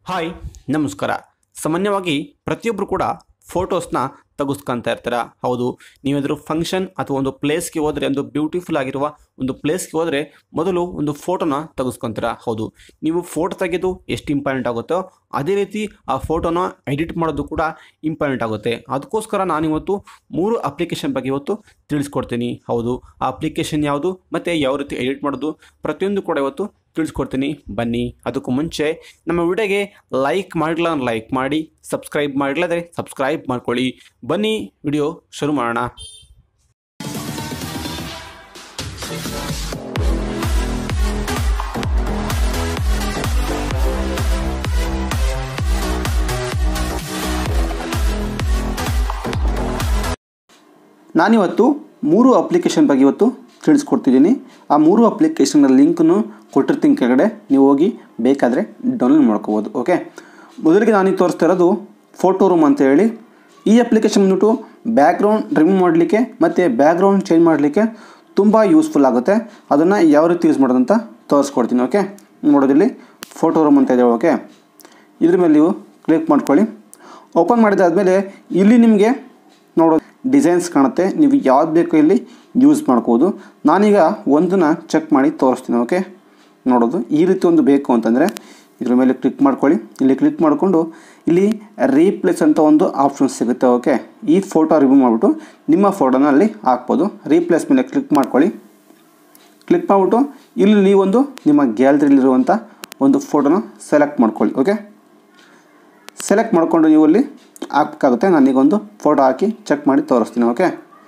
hi ನಮಸ್ಕಾರ ಸಾಮಾನ್ಯವಾಗಿ ಪ್ರತಿಯೊಬ್ಬರು ಕೂಡ ಫೋಟೋಸ್ನ ತೆಗೆಸ್ಕೊಂತ ಇರ್ತಾರೆ ಹೌದು ನೀವೇನಾದರೂ ಫಂಕ್ಷನ್ ಅಥವಾ ಒಂದು ಪ್ಲೇಸ್ಗೆ ಹೋದರೆ ಒಂದು ಬ್ಯೂಟಿಫುಲ್ ಆಗಿರುವ ಒಂದು ಪ್ಲೇಸ್ಗೆ ಹೋದರೆ ಮೊದಲು ಒಂದು ಫೋಟೋನ ತೆಗೆಸ್ಕೊಂತೀರ ಹೌದು ನೀವು ಫೋಟೋ ತೆಗೆದು ಎಷ್ಟು ಇಂಪಾರ್ಟೆಂಟ್ ಆಗುತ್ತೋ ಅದೇ ರೀತಿ ಆ ಫೋಟೋನ ಎಡಿಟ್ ಮಾಡೋದು ಕೂಡ ಇಂಪಾರ್ಟೆಂಟ್ ಆಗುತ್ತೆ ಅದಕ್ಕೋಸ್ಕರ ನಾನಿವತ್ತು ಮೂರು ಅಪ್ಲಿಕೇಶನ್ ಬಗ್ಗೆ ಇವತ್ತು ತಿಳಿಸ್ಕೊಡ್ತೀನಿ ಹೌದು ಆ ಅಪ್ಲಿಕೇಶನ್ ಯಾವುದು ಮತ್ತು ಯಾವ ರೀತಿ ಎಡಿಟ್ ಮಾಡೋದು ಪ್ರತಿಯೊಂದು ಕೂಡ ಇವತ್ತು ತಿಳಿಸ್ಕೊಡ್ತೀನಿ ಬನ್ನಿ ಅದಕ್ಕೂ ಮುಂಚೆ ನಮ್ಮ ವಿಡಿಯೋಗೆ ಲೈಕ್ ಮಾಡಿಲ್ಲ ಲೈಕ್ ಮಾಡಿ ಸಬ್ಸ್ಕ್ರೈಬ್ ಮಾಡಿಲ್ಲದ್ರೆ ಸಬ್ಸ್ಕ್ರೈಬ್ ಮಾಡ್ಕೊಳ್ಳಿ ಬನ್ನಿ ವಿಡಿಯೋ ಶುರು ಮಾಡೋಣ ನಾನಿವತ್ತು ಮೂರು ಅಪ್ಲಿಕೇಶನ್ ಬಗ್ಗೆ ಇವತ್ತು ತಿಳಿಸ್ಕೊಡ್ತಿದ್ದೀನಿ ಆ ಮೂರು ಅಪ್ಲಿಕೇಶನ್ನ ಲಿಂಕನ್ನು ಕೊಟ್ಟಿರ್ತೀನಿ ಕೆಳಗಡೆ ನೀವು ಹೋಗಿ ಬೇಕಾದರೆ ಡೌನ್ಲೋಡ್ ಮಾಡ್ಕೋಬೋದು ಓಕೆ ಮೊದಲಿಗೆ ನಾನೀಗ ತೋರಿಸ್ತಾ ಇರೋದು ಫೋಟೋ ರೂಮ್ ಅಂತ ಹೇಳಿ ಈ ಅಪ್ಲಿಕೇಶನ್ ಬಂದ್ಬಿಟ್ಟು ಬ್ಯಾಕ್ಗ್ರೌಂಡ್ ರಿಮೂವ್ ಮಾಡಲಿಕ್ಕೆ ಮತ್ತು ಬ್ಯಾಕ್ಗ್ರೌಂಡ್ ಚೇಂಜ್ ಮಾಡಲಿಕ್ಕೆ ತುಂಬ ಯೂಸ್ಫುಲ್ ಆಗುತ್ತೆ ಅದನ್ನು ಯಾವ ರೀತಿ ಯೂಸ್ ಮಾಡೋದಂತ ತೋರಿಸ್ಕೊಡ್ತೀನಿ ಓಕೆ ನೋಡೋದಿಲ್ಲಿ ಫೋಟೋ ರೂಮ್ ಅಂತ ಇದೆ ಓಕೆ ಇದ್ರ ಮೇಲೆ ನೀವು ಕ್ಲಿಕ್ ಮಾಡ್ಕೊಳ್ಳಿ ಓಪನ್ ಮಾಡಿದಾದ್ಮೇಲೆ ಇಲ್ಲಿ ನಿಮಗೆ ನೋಡೋ ಡಿಸೈನ್ಸ್ ಕಾಣುತ್ತೆ ನೀವು ಯಾವ್ದು ಬೇಕೋ ಇಲ್ಲಿ ಯೂಸ್ ಮಾಡ್ಕೋಬೋದು ನಾನೀಗ ಒಂದನ್ನು ಚೆಕ್ ಮಾಡಿ ತೋರಿಸ್ತೀನಿ ಓಕೆ ನೋಡೋದು ಈ ರೀತಿ ಒಂದು ಬೇಕು ಅಂತಂದರೆ ಇದ್ರ ಮೇಲೆ ಕ್ಲಿಕ್ ಮಾಡ್ಕೊಳ್ಳಿ ಇಲ್ಲಿ ಕ್ಲಿಕ್ ಮಾಡಿಕೊಂಡು ಇಲ್ಲಿ ರೀಪ್ಲೇಸ್ ಅಂತ ಒಂದು ಆಪ್ಷನ್ ಸಿಗುತ್ತೆ ಓಕೆ ಈ ಫೋಟೋ ರಿಮೂವ್ ಮಾಡಿಬಿಟ್ಟು ನಿಮ್ಮ ಫೋಟೋನ ಅಲ್ಲಿ ಹಾಕ್ಬೋದು ರೀಪ್ಲೇಸ್ ಮೇಲೆ ಕ್ಲಿಕ್ ಮಾಡ್ಕೊಳ್ಳಿ ಕ್ಲಿಕ್ ಮಾಡಿಬಿಟ್ಟು ಇಲ್ಲಿ ನೀವೊಂದು ನಿಮ್ಮ ಗ್ಯಾಲರಿಲಿರುವಂಥ ಒಂದು ಫೋಟೋನ ಸೆಲೆಕ್ಟ್ ಮಾಡ್ಕೊಳ್ಳಿ ಓಕೆ ಸೆಲೆಕ್ಟ್ ಮಾಡಿಕೊಂಡು ನೀವು ಅಲ್ಲಿ ಹಾಕಬೇಕಾಗುತ್ತೆ ನಾನೀಗೊಂದು ಫೋಟೋ ಹಾಕಿ ಚೆಕ್ ಮಾಡಿ ತೋರಿಸ್ತೀನಿ ಓಕೆ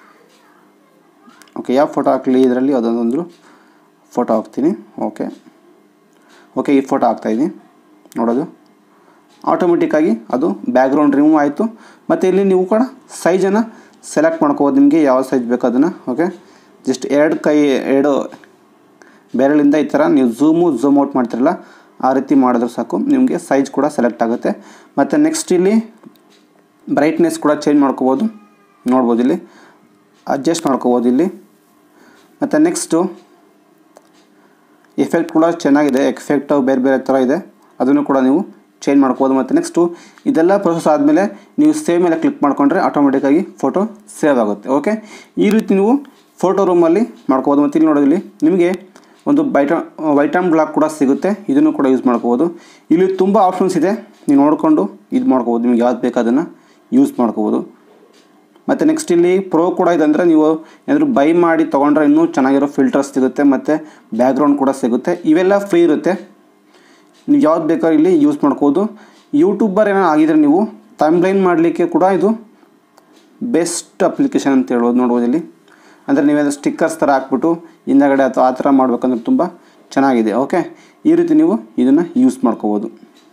ಓಕೆ ಯಾವ ಫೋಟೋ ಹಾಕಲಿ ಇದರಲ್ಲಿ ಅದೊಂದೊಂದು ಫೋಟೋ ಹಾಕ್ತೀನಿ ಓಕೆ ಓಕೆ ಈ ಫೋಟೋ ಹಾಕ್ತಾಯಿದ್ದೀನಿ ನೋಡೋದು ಆಟೋಮೆಟಿಕ್ಕಾಗಿ ಅದು ಬ್ಯಾಕ್ಗ್ರೌಂಡ್ ರಿಮೂವ್ ಆಯಿತು ಮತ್ತು ಇಲ್ಲಿ ನೀವು ಕೂಡ ಸೈಜನ್ನು ಸೆಲೆಕ್ಟ್ ಮಾಡ್ಕೋಬೋದು ನಿಮಗೆ ಯಾವ ಸೈಜ್ ಬೇಕು ಅದನ್ನು ಓಕೆ ಜಸ್ಟ್ ಎರಡು ಕೈ ಎರಡು ಬೆರಳಿಂದ ಈ ಥರ ನೀವು ಝೂಮು ಝೂಮ್ ಔಟ್ ಮಾಡ್ತಿರಲ್ಲ ಆ ರೀತಿ ಮಾಡಿದ್ರೆ ಸಾಕು ನಿಮಗೆ ಸೈಜ್ ಕೂಡ ಸೆಲೆಕ್ಟ್ ಆಗುತ್ತೆ ಮತ್ತು ನೆಕ್ಸ್ಟ್ ಇಲ್ಲಿ ಬ್ರೈಟ್ನೆಸ್ ಕೂಡ ಚೇಂಜ್ ಮಾಡ್ಕೋಬೋದು ನೋಡ್ಬೋದು ಇಲ್ಲಿ ಅಡ್ಜಸ್ಟ್ ಮಾಡ್ಕೋಬೋದು ಇಲ್ಲಿ ಮತ್ತು ನೆಕ್ಸ್ಟು ಎಫೆಕ್ಟ್ ಕೂಡ ಚೆನ್ನಾಗಿದೆ ಎಫೆಕ್ಟ್ ಬೇರೆ ಬೇರೆ ಥರ ಇದೆ ಅದನ್ನು ಕೂಡ ನೀವು ಚೇಂಜ್ ಮಾಡ್ಕೋಬೋದು ಮತ್ತು ನೆಕ್ಸ್ಟು ಇದೆಲ್ಲ ಪ್ರೊಸೆಸ್ ಆದಮೇಲೆ ನೀವು ಸೇವ್ ಮೇಲೆ ಕ್ಲಿಕ್ ಮಾಡಿಕೊಂಡ್ರೆ ಆಟೋಮೆಟಿಕ್ಕಾಗಿ ಫೋಟೋ ಸೇವ್ ಆಗುತ್ತೆ ಓಕೆ ಈ ರೀತಿ ನೀವು ಫೋಟೋ ರೂಮಲ್ಲಿ ಮಾಡ್ಕೋಬೋದು ಮತ್ತು ಇಲ್ಲಿ ನೋಡೋದಿಲ್ಲಿ ನಿಮಗೆ ಒಂದು ಬೈಟ ವೈಟಮ್ ಬ್ಲಾಕ್ ಕೂಡ ಸಿಗುತ್ತೆ ಇದನ್ನು ಕೂಡ ಯೂಸ್ ಮಾಡ್ಕೋಬೋದು ಇಲ್ಲಿ ತುಂಬ ಆಪ್ಷನ್ಸ್ ಇದೆ ನೀವು ನೋಡಿಕೊಂಡು ಇದು ಮಾಡ್ಕೋಬೋದು ನಿಮ್ಗೆ ಯಾವ್ದು ಬೇಕು ಅದನ್ನು ಯೂಸ್ ಮಾಡ್ಕೋಬೋದು ಮತ್ತು ನೆಕ್ಸ್ಟ್ ಇಲ್ಲಿ ಪ್ರೋ ಕೂಡ ಇದೆ ಅಂದರೆ ನೀವು ಏನಾದರೂ ಬೈ ಮಾಡಿ ತೊಗೊಂಡ್ರೆ ಇನ್ನೂ ಚೆನ್ನಾಗಿರೋ ಫಿಲ್ಟರ್ಸ್ ಸಿಗುತ್ತೆ ಮತ್ತು ಬ್ಯಾಕ್ಗ್ರೌಂಡ್ ಕೂಡ ಸಿಗುತ್ತೆ ಇವೆಲ್ಲ ಫ್ರೀ ಇರುತ್ತೆ ನೀವು ಯಾವ್ದು ಬೇಕಾದ್ರೂ ಇಲ್ಲಿ ಯೂಸ್ ಮಾಡ್ಕೋಬೋದು ಯೂಟ್ಯೂಬರ್ ಏನೋ ಆಗಿದ್ರೆ ನೀವು ಲೈನ್ ಮಾಡಲಿಕ್ಕೆ ಕೂಡ ಇದು ಬೆಸ್ಟ್ ಅಪ್ಲಿಕೇಶನ್ ಅಂತ ಹೇಳ್ಬೋದು ನೋಡ್ಬೋದು ಇಲ್ಲಿ ಅಂದರೆ ನೀವೇನಾದ್ರು ಸ್ಟಿಕ್ಕರ್ಸ್ ಥರ ಹಾಕ್ಬಿಟ್ಟು ಹಿಂದಗಡೆ ಅಥವಾ ಆ ಥರ ಮಾಡ್ಬೇಕಂದ್ರೆ ತುಂಬ ಚೆನ್ನಾಗಿದೆ ಓಕೆ ಈ ರೀತಿ ನೀವು ಇದನ್ನು ಯೂಸ್ ಮಾಡ್ಕೋಬೋದು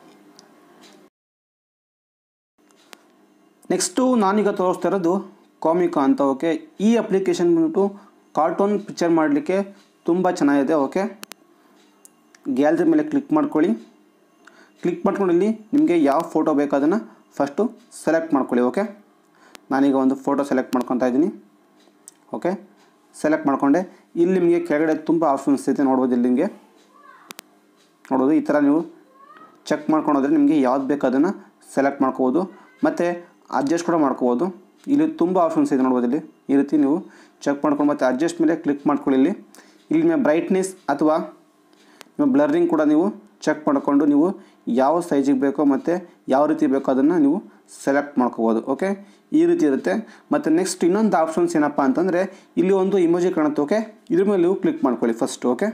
ನೆಕ್ಸ್ಟು ನಾನೀಗ ತೋರಿಸ್ತಾ ಇರೋದು ಕಾಮಿಕಾ ಅಂತ ಓಕೆ ಈ ಅಪ್ಲಿಕೇಶನ್ ಬಂದ್ಬಿಟ್ಟು ಕಾರ್ಟೂನ್ ಪಿಕ್ಚರ್ ಮಾಡಲಿಕ್ಕೆ ತುಂಬ ಚೆನ್ನಾಗಿದೆ ಓಕೆ ಗ್ಯಾಲರಿ ಮೇಲೆ ಕ್ಲಿಕ್ ಮಾಡ್ಕೊಳ್ಳಿ ಕ್ಲಿಕ್ ಮಾಡ್ಕೊಂಡು ಇಲ್ಲಿ ನಿಮಗೆ ಯಾವ ಫೋಟೋ ಬೇಕು ಅದನ್ನು ಫಸ್ಟು ಸೆಲೆಕ್ಟ್ ಮಾಡ್ಕೊಳ್ಳಿ ಓಕೆ ನಾನೀಗ ಒಂದು ಫೋಟೋ ಸೆಲೆಕ್ಟ್ ಮಾಡ್ಕೊತಾ ಇದ್ದೀನಿ ಓಕೆ ಸೆಲೆಕ್ಟ್ ಮಾಡಿಕೊಂಡೆ ಇಲ್ಲಿ ನಿಮಗೆ ಕೆಳಗಡೆ ತುಂಬ ಆಪ್ಷನ್ಸ್ ಇದೆ ನೋಡ್ಬೋದು ಇಲ್ಲಿ ನಿಮಗೆ ನೋಡೋದು ಈ ಥರ ನೀವು ಚೆಕ್ ಮಾಡ್ಕೊಂಡೋದ್ರೆ ನಿಮಗೆ ಯಾವ್ದು ಬೇಕು ಅದನ್ನು ಸೆಲೆಕ್ಟ್ ಮಾಡ್ಕೋಬೋದು ಮತ್ತು ಅಡ್ಜಸ್ಟ್ ಕೂಡ ಮಾಡ್ಕೋಬೋದು ಇಲ್ಲಿ ತುಂಬ ಆಪ್ಷನ್ಸ್ ಇದೆ ನೋಡ್ಬೋದು ಇಲ್ಲಿ ಈ ರೀತಿ ನೀವು ಚೆಕ್ ಮಾಡ್ಕೊಂಡು ಮತ್ತು ಅಡ್ಜಸ್ಟ್ ಮೇಲೆ ಕ್ಲಿಕ್ ಮಾಡ್ಕೊಳ್ಳಿ ಇಲ್ಲಿ ಇಲ್ಲಿ ನಿಮಗೆ ಬ್ರೈಟ್ನೆಸ್ ಅಥವಾ ನಿಮ್ಮ ಬ್ಲರ್ರಿಂಗ್ ಕೂಡ ನೀವು ಚೆಕ್ ಮಾಡಿಕೊಂಡು ನೀವು ಯಾವ ಸೈಜಿಗೆ ಬೇಕೋ ಮತ್ತು ಯಾವ ರೀತಿ ಬೇಕೋ ಅದನ್ನು ನೀವು ಸೆಲೆಕ್ಟ್ ಮಾಡ್ಕೋಬೋದು ಓಕೆ ಈ ರೀತಿ ಇರುತ್ತೆ ಮತ್ತು ನೆಕ್ಸ್ಟ್ ಇನ್ನೊಂದು ಆಪ್ಷನ್ಸ್ ಏನಪ್ಪ ಅಂತಂದರೆ ಇಲ್ಲಿ ಒಂದು ಇಮೋಜಿ ಕಾಣುತ್ತೆ ಓಕೆ ಇದ್ರ ಮೇಲೆ ನೀವು ಕ್ಲಿಕ್ ಮಾಡ್ಕೊಳ್ಳಿ ಫಸ್ಟ್ ಓಕೆ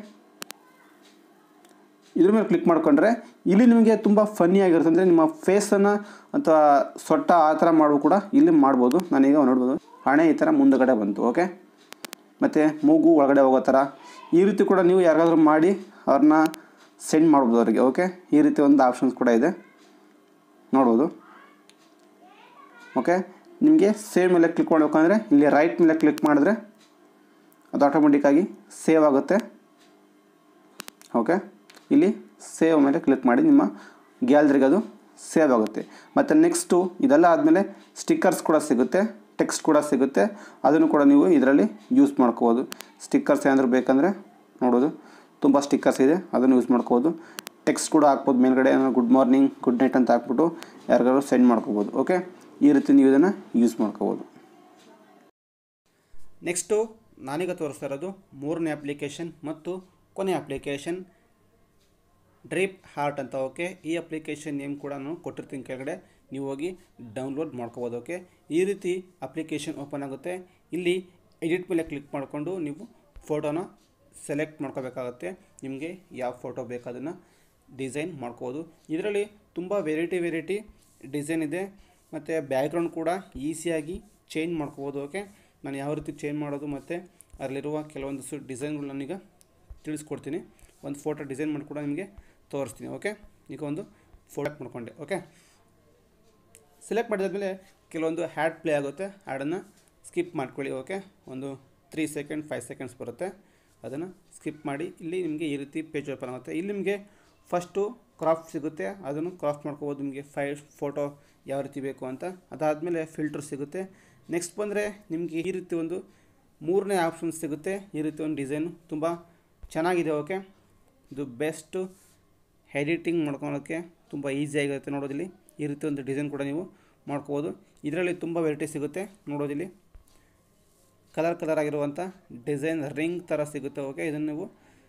ಇದ್ರ ಮೇಲೆ ಕ್ಲಿಕ್ ಮಾಡ್ಕೊಂಡ್ರೆ ಇಲ್ಲಿ ನಿಮಗೆ ತುಂಬ ಫನ್ನಿ ಆಗಿರುತ್ತೆ ಅಂದರೆ ನಿಮ್ಮ ಫೇಸನ್ನು ಅಥವಾ ಸೊಟ್ಟ ಆ ಥರ ಮಾಡುವ ಕೂಡ ಇಲ್ಲಿ ಮಾಡ್ಬೋದು ನಾನೀಗ ನೋಡ್ಬೋದು ಹಣೆ ಈ ಥರ ಮುಂದಗಡೆ ಬಂತು ಓಕೆ ಮತ್ತು ಮೂಗು ಒಳಗಡೆ ಹೋಗೋ ಥರ ಈ ರೀತಿ ಕೂಡ ನೀವು ಯಾರಿಗಾದ್ರೂ ಮಾಡಿ ಅವ್ರನ್ನ ಸೆಂಡ್ ಮಾಡ್ಬೋದು ಅವರಿಗೆ ಓಕೆ ಈ ರೀತಿ ಒಂದು ಆಪ್ಷನ್ಸ್ ಕೂಡ ಇದೆ ನೋಡ್ಬೋದು ಓಕೆ ನಿಮಗೆ ಸೇವ್ ಮೇಲೆ ಕ್ಲಿಕ್ ಮಾಡಬೇಕಂದ್ರೆ ಇಲ್ಲಿ ರೈಟ್ ಮೇಲೆ ಕ್ಲಿಕ್ ಮಾಡಿದ್ರೆ ಅದು ಆಟೋಮೆಟಿಕ್ಕಾಗಿ ಸೇವ್ ಆಗುತ್ತೆ ಓಕೆ ಇಲ್ಲಿ ಸೇವ್ ಮೇಲೆ ಕ್ಲಿಕ್ ಮಾಡಿ ನಿಮ್ಮ ಗ್ಯಾಲರಿಗೆ ಅದು ಸೇವ್ ಆಗುತ್ತೆ ಮತ್ತು ನೆಕ್ಸ್ಟು ಇದೆಲ್ಲ ಆದಮೇಲೆ ಸ್ಟಿಕ್ಕರ್ಸ್ ಕೂಡ ಸಿಗುತ್ತೆ ಟೆಕ್ಸ್ಟ್ ಕೂಡ ಸಿಗುತ್ತೆ ಅದನ್ನು ಕೂಡ ನೀವು ಇದರಲ್ಲಿ ಯೂಸ್ ಮಾಡ್ಕೋಬೋದು ಸ್ಟಿಕ್ಕರ್ಸ್ ಏನಾದರೂ ಬೇಕಂದರೆ ನೋಡೋದು ತುಂಬ ಸ್ಟಿಕ್ಕರ್ಸ್ ಇದೆ ಅದನ್ನು ಯೂಸ್ ಮಾಡ್ಕೋಬೋದು ಟೆಕ್ಸ್ಟ್ ಕೂಡ ಹಾಕ್ಬೋದು ಮೇಲ್ಗಡೆ ಗುಡ್ ಮಾರ್ನಿಂಗ್ ಗುಡ್ ನೈಟ್ ಅಂತ ಹಾಕ್ಬಿಟ್ಟು ಯಾರಿಗಾದ್ರು ಸೆಂಡ್ ಮಾಡ್ಕೋಬೋದು ಓಕೆ ಈ ರೀತಿ ನೀವು ಇದನ್ನು ಯೂಸ್ ಮಾಡ್ಕೋಬೋದು ನೆಕ್ಸ್ಟು ನಾನೀಗ ತೋರಿಸ್ತಾ ಇರೋದು ಮೂರನೇ ಅಪ್ಲಿಕೇಶನ್ ಮತ್ತು ಕೊನೆ ಅಪ್ಲಿಕೇಶನ್ ಡ್ರಿಪ್ ಹಾರ್ಟ್ ಅಂತ ಓಕೆ ಈ ಅಪ್ಲಿಕೇಶನ್ ನೇಮ್ ಕೂಡ ನಾನು ಕೊಟ್ಟಿರ್ತೀನಿ ಕೆಳಗಡೆ ನೀವು ಹೋಗಿ ಡೌನ್ಲೋಡ್ ಮಾಡ್ಕೋಬೋದು ಓಕೆ ಈ ರೀತಿ ಅಪ್ಲಿಕೇಶನ್ ಓಪನ್ ಆಗುತ್ತೆ ಇಲ್ಲಿ ಎಡಿಟ್ ಮೇಲೆ ಕ್ಲಿಕ್ ಮಾಡಿಕೊಂಡು ನೀವು ಫೋಟೋನ ಸೆಲೆಕ್ಟ್ ಮಾಡ್ಕೋಬೇಕಾಗತ್ತೆ ನಿಮಗೆ ಯಾವ ಫೋಟೋ ಬೇಕು ಅದನ್ನು ಡಿಸೈನ್ ಮಾಡ್ಕೋಬೋದು ಇದರಲ್ಲಿ ತುಂಬ ವೆರೈಟಿ ವೆರೈಟಿ ಡಿಸೈನ್ ಇದೆ ಮತ್ತು ಬ್ಯಾಕ್ಗ್ರೌಂಡ್ ಕೂಡ ಈಸಿಯಾಗಿ ಚೇಂಜ್ ಮಾಡ್ಕೋಬೋದು ಓಕೆ ನಾನು ಯಾವ ರೀತಿ ಚೇಂಜ್ ಮಾಡೋದು ಮತ್ತು ಅದರಲ್ಲಿರುವ ಕೆಲವೊಂದಿಷ್ಟು ಡಿಸೈನ್ಗಳು ನಾನೀಗ ತಿಳಿಸ್ಕೊಡ್ತೀನಿ ಒಂದು ಫೋಟೋ ಡಿಸೈನ್ ಮಾಡಿ ಕೂಡ ನಿಮಗೆ ತೋರಿಸ್ತೀನಿ ಓಕೆ ಈಗ ಒಂದು ಫೋಟೋ ಮಾಡ್ಕೊಂಡೆ ಓಕೆ ಸೆಲೆಕ್ಟ್ ಮಾಡಿದಾದ್ಮೇಲೆ ಕೆಲವೊಂದು ಹ್ಯಾಡ್ ಪ್ಲೇ ಆಗುತ್ತೆ ಹ್ಯಾಡನ್ನು ಸ್ಕಿಪ್ ಮಾಡ್ಕೊಳ್ಳಿ ಓಕೆ ಒಂದು ತ್ರೀ ಸೆಕೆಂಡ್ ಫೈವ್ ಸೆಕೆಂಡ್ಸ್ ಬರುತ್ತೆ ಅದನ್ನು ಸ್ಕಿಪ್ ಮಾಡಿ ಇಲ್ಲಿ ನಿಮಗೆ ಈ ರೀತಿ ಪೇಜ್ ಓಪನ್ ಆಗುತ್ತೆ ಇಲ್ಲಿ ನಿಮಗೆ ಫಸ್ಟು ಕ್ರಾಫ್ಟ್ ಸಿಗುತ್ತೆ ಅದನ್ನು ಕ್ರಾಫ್ಟ್ ಮಾಡ್ಕೋಬೋದು ನಿಮಗೆ ಫೈ ಫೋಟೋ ಯಾವ ರೀತಿ ಬೇಕು ಅಂತ ಅದಾದಮೇಲೆ ಫಿಲ್ಟರ್ ಸಿಗುತ್ತೆ ನೆಕ್ಸ್ಟ್ ಬಂದರೆ ನಿಮಗೆ ಈ ರೀತಿ ಒಂದು ಮೂರನೇ ಆಪ್ಷನ್ ಸಿಗುತ್ತೆ ಈ ರೀತಿ ಒಂದು ಡಿಸೈನು ತುಂಬ ಚೆನ್ನಾಗಿದೆ ಓಕೆ ಇದು ಬೆಸ್ಟು ಎಡಿಟಿಂಗ್ ಮಾಡ್ಕೊಳೋಕ್ಕೆ ತುಂಬ ಈಸಿಯಾಗಿರುತ್ತೆ ನೋಡೋದಿಲ್ಲಿ ಈ ರೀತಿ ಒಂದು ಡಿಸೈನ್ ಕೂಡ ನೀವು ಮಾಡ್ಕೋಬೋದು ಇದರಲ್ಲಿ ತುಂಬ ವೆರೈಟಿ ಸಿಗುತ್ತೆ ನೋಡೋದಿಲ್ಲಿ ಕಲರ್ ಕಲರ್ ಆಗಿರುವಂಥ ಡಿಸೈನ್ ರಿಂಗ್ ಥರ ಸಿಗುತ್ತೆ ಓಕೆ ಇದನ್ನು ನೀವು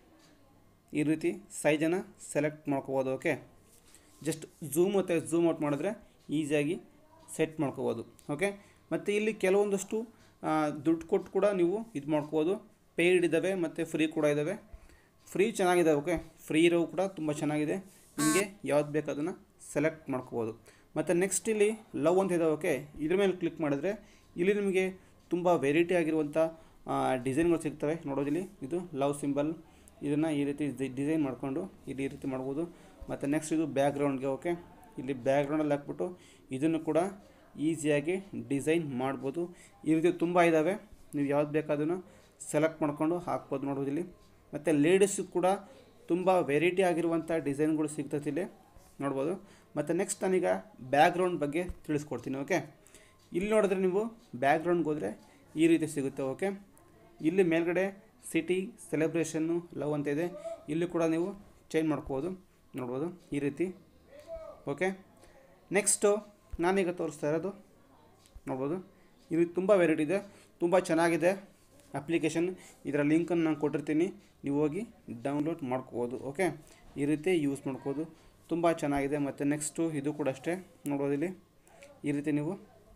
ಈ ರೀತಿ ಸೈಜನ್ನು ಸೆಲೆಕ್ಟ್ ಮಾಡ್ಕೋಬೋದು ಓಕೆ ಜಸ್ಟ್ ಝೂಮ್ ಮತ್ತು ಝೂಮ್ ಔಟ್ ಮಾಡಿದ್ರೆ ಈಸಿಯಾಗಿ ಸೆಟ್ ಮಾಡ್ಕೋಬೋದು ಓಕೆ ಮತ್ತು ಇಲ್ಲಿ ಕೆಲವೊಂದಷ್ಟು ಆ, ದುಡ್ಡು ಕೊಟ್ಟು ಕೂಡ ನೀವು ಇದು ಮಾಡ್ಕೋಬೋದು ಪೇಯ್ಡ್ ಇದ್ದಾವೆ ಮತ್ತು ಫ್ರೀ ಕೂಡ ಇದ್ದಾವೆ ಫ್ರೀ ಚೆನ್ನಾಗಿದೆ ಓಕೆ ಫ್ರೀ ಇರೋವು ಕೂಡ ತುಂಬ ಚೆನ್ನಾಗಿದೆ ನಿಮಗೆ ಯಾವ್ದು ಬೇಕು ಅದನ್ನು ಸೆಲೆಕ್ಟ್ ಮಾಡ್ಕೋಬೋದು ಮತ್ತು ನೆಕ್ಸ್ಟ್ ಇಲ್ಲಿ ಲವ್ ಅಂತ ಇದೆ ಓಕೆ ಇದ್ರ ಮೇಲೆ ಕ್ಲಿಕ್ ಮಾಡಿದ್ರೆ ಇಲ್ಲಿ ನಿಮಗೆ ತುಂಬ ವೆರೈಟಿ ಆಗಿರುವಂಥ ಡಿಸೈನ್ಗಳು ಸಿಗ್ತವೆ ನೋಡೋದಿಲ್ಲಿ ಇದು ಲವ್ ಸಿಂಬಲ್ ಇದನ್ನು ಈ ರೀತಿ ಡಿಸೈನ್ ಮಾಡಿಕೊಂಡು ಇಲ್ಲಿ ಈ ರೀತಿ ಮಾಡ್ಬೋದು ಮತ್ತು ನೆಕ್ಸ್ಟ್ ಇದು ಬ್ಯಾಕ್ಗ್ರೌಂಡ್ಗೆ ಓಕೆ ಇಲ್ಲಿ ಬ್ಯಾಕ್ಗ್ರೌಂಡಲ್ಲಿ ಹಾಕ್ಬಿಟ್ಟು ಇದನ್ನು ಕೂಡ ಈಸಿಯಾಗಿ ಡಿಸೈನ್ ಮಾಡ್ಬೋದು ಈ ರೀತಿ ತುಂಬ ಇದ್ದಾವೆ ನೀವು ಯಾವ್ದು ಬೇಕು ಅದನ್ನು ಸೆಲೆಕ್ಟ್ ಮಾಡ್ಕೊಂಡು ಹಾಕ್ಬೋದು ನೋಡೋದಿಲ್ಲಿ ಮತ್ತು ಲೇಡೀಸು ಕೂಡ ತುಂಬ ವೆರೈಟಿ ಆಗಿರುವಂಥ ಡಿಸೈನ್ಗಳು ಸಿಗ್ತೈತೆ ಇಲ್ಲಿ ನೋಡ್ಬೋದು ಮತ್ತು ನೆಕ್ಸ್ಟ್ ನಾನೀಗ ಬ್ಯಾಕ್ಗ್ರೌಂಡ್ ಬಗ್ಗೆ ತಿಳಿಸ್ಕೊಡ್ತೀನಿ ಓಕೆ ಇಲ್ಲಿ ನೋಡಿದ್ರೆ ನೀವು ಬ್ಯಾಕ್ಗ್ರೌಂಡ್ಗೆ ಹೋದರೆ ಈ ರೀತಿ ಸಿಗುತ್ತೆ ಓಕೆ ಇಲ್ಲಿ ಮೇಲ್ಗಡೆ ಸಿಟಿ ಸೆಲೆಬ್ರೇಷನ್ನು ಲವ್ ಅಂತ ಇದೆ ಇಲ್ಲಿ ಕೂಡ ನೀವು ಚೇಂಜ್ ಮಾಡ್ಕೋಬೋದು ನೋಡ್ಬೋದು ಈ ರೀತಿ ಓಕೆ ನೆಕ್ಸ್ಟು ನಾನೀಗ ತೋರಿಸ್ತಾ ಇರೋದು ನೋಡ್ಬೋದು ಇಲ್ಲಿ ತುಂಬ ವೆರೈಟಿ ಇದೆ ತುಂಬ ಚೆನ್ನಾಗಿದೆ ಅಪ್ಲಿಕೇಶನ್ ಇದರ ಲಿಂಕನ್ನು ನಾನು ಕೊಟ್ಟಿರ್ತೀನಿ ನೀವು ಹೋಗಿ ಡೌನ್ಲೋಡ್ ಮಾಡ್ಕೋಬೋದು ಓಕೆ ಈ ರೀತಿ ಯೂಸ್ ಮಾಡ್ಕೋಬೋದು ತುಂಬ ಚೆನ್ನಾಗಿದೆ ಮತ್ತು ನೆಕ್ಸ್ಟು ಇದು ಕೂಡ ಅಷ್ಟೇ ನೋಡೋದಿಲ್ಲಿ ಈ ರೀತಿ ನೀವು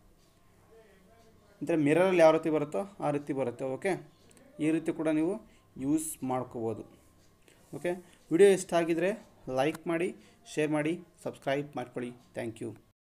ಅಂದರೆ ಮಿರರಲ್ಲಿ ಯಾವ ರೀತಿ ಬರುತ್ತೋ ಆ ರೀತಿ ಬರುತ್ತೆ ಓಕೆ ಈ ರೀತಿ ಕೂಡ ನೀವು ಯೂಸ್ ಮಾಡ್ಕೋಬೋದು ಓಕೆ ವಿಡಿಯೋ ಇಷ್ಟ ಆಗಿದರೆ ಲೈಕ್ ಮಾಡಿ ಶೇರ್ ಮಾಡಿ ಸಬ್ಸ್ಕ್ರೈಬ್ ಮಾಡ್ಕೊಳ್ಳಿ ಥ್ಯಾಂಕ್ ಯು